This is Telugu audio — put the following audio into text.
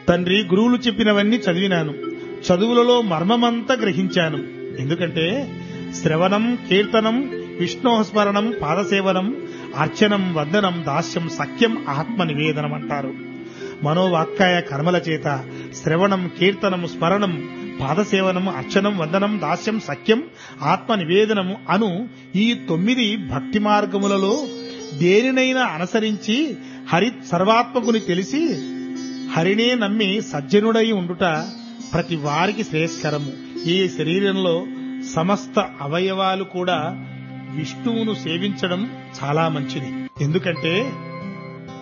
తండ్రి గురువులు చెప్పినవన్నీ చదివినాను చదువులలో మర్మమంతా గ్రహించాను ఎందుకంటే శ్రవణం కీర్తనం విష్ణోస్మరణం పాదసేవనం అర్చనం వందనం దాస్యం సఖ్యం ఆత్మ నివేదనం అంటారు మనోవాక్కాయ కర్మల చేత శ్రవణం కీర్తనం స్మరణం పాదసేవనం అర్చనం వందనం దాస్యం సఖ్యం ఆత్మ నివేదనము అను ఈ తొమ్మిది భక్తి మార్గములలో దేనినైనా అనుసరించి హరి సర్వాత్మకుని తెలిసి హరినే నమ్మి సజ్జనుడై ఉండుట ప్రతి వారికి శ్రేయస్కరము ఈ శరీరంలో సమస్త అవయవాలు కూడా విష్ణువును సేవించడం చాలా మంచిది ఎందుకంటే